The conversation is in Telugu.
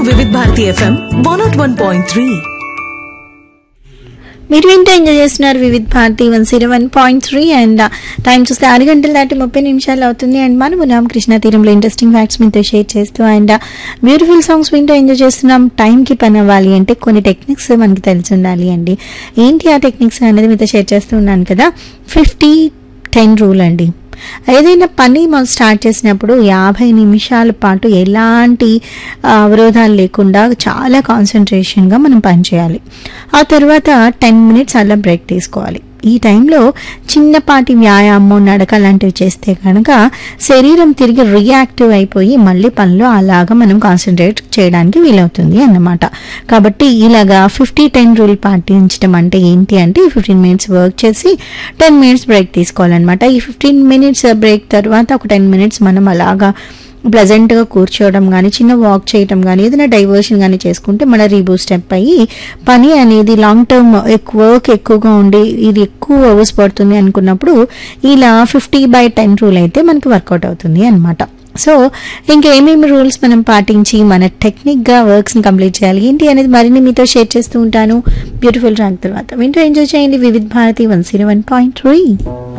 వివిధ Bharati FM one naught one point three మీరు వింటే ఎంజాయ్ చేస్తున్నారు Vividh Bharati one zero one point three and time చూస్తే ఆరు గంటల దాటి ముప్పై నిమిషాలు అవుతుంది అండ్ మనము నామ్ కృష్ణ తీరంలో ఇంట్రెస్టింగ్ ఫ్యాక్ట్స్ మీతో షేర్ చేస్తూ అండ్ బ్యూటిఫుల్ సాంగ్స్ వింటూ ఎంజాయ్ చేస్తున్నాం టైంకి పని అవ్వాలి అంటే కొన్ని టెక్నిక్స్ మనకి తెలిసి ఉండాలి అండి ఏంటి ఆ టెక్నిక్స్ అనేది మీతో షేర్ చేస్తూ ఉన్నాను కదా ఫిఫ్టీ టెన్ రూల్ అండి ఏదైనా పని మనం స్టార్ట్ చేసినప్పుడు యాభై నిమిషాల పాటు ఎలాంటి ఆ, అవరోధాలు లేకుండా చాలా కాన్సన్ట్రేషన్గా మనం పనిచేయాలి ఆ తర్వాత టెన్ మినిట్స్ అలా బ్రేక్ తీసుకోవాలి ఈ టైంలో చిన్నపాటి వ్యాయామం నడక లాంటివి చేస్తే కనుక శరీరం తిరిగి రియాక్టివ్ అయిపోయి మళ్ళీ పనిలో అలాగా మనం కాన్సన్ట్రేట్ చేయడానికి వీలవుతుంది అన్నమాట కాబట్టి ఇలాగా ఫిఫ్టీ టెన్ రూల్ పాటించడం అంటే ఏంటి అంటే ఫిఫ్టీన్ మినిట్స్ వర్క్ చేసి టెన్ మినిట్స్ బ్రేక్ తీసుకోవాలన్నమాట ఈ ఫిఫ్టీన్ మినిట్స్ బ్రేక్ తర్వాత ఒక టెన్ మినిట్స్ మనం అలాగా ప్లెజెంట్గా కూర్చోవడం కానీ చిన్న వాక్ చేయడం కానీ ఏదైనా డైవర్షన్ కానీ చేసుకుంటే మన రీబూట్ స్టెప్ అయ్యి పని అనేది లాంగ్ టర్మ్ ఎక్కువ వర్క్ ఎక్కువగా ఉండి ఇది ఎక్కువ అవర్స్ పడుతుంది అనుకున్నప్పుడు ఇలా ఫిఫ్టీ బై టెన్ రూల్ అయితే మనకి వర్కౌట్ అవుతుంది అనమాట సో ఇంకేమేమి రూల్స్ మనం పాటించి మన టెక్నిక్గా వర్క్స్ని కంప్లీట్ చేయాలి ఏంటి అనేది మరిన్ని మీతో షేర్ చేస్తూ ఉంటాను బ్యూటిఫుల్ ట్రాక్ తర్వాత వింటూ ఎంజాయ్ చేయండి Vividh Bharati one zero one point three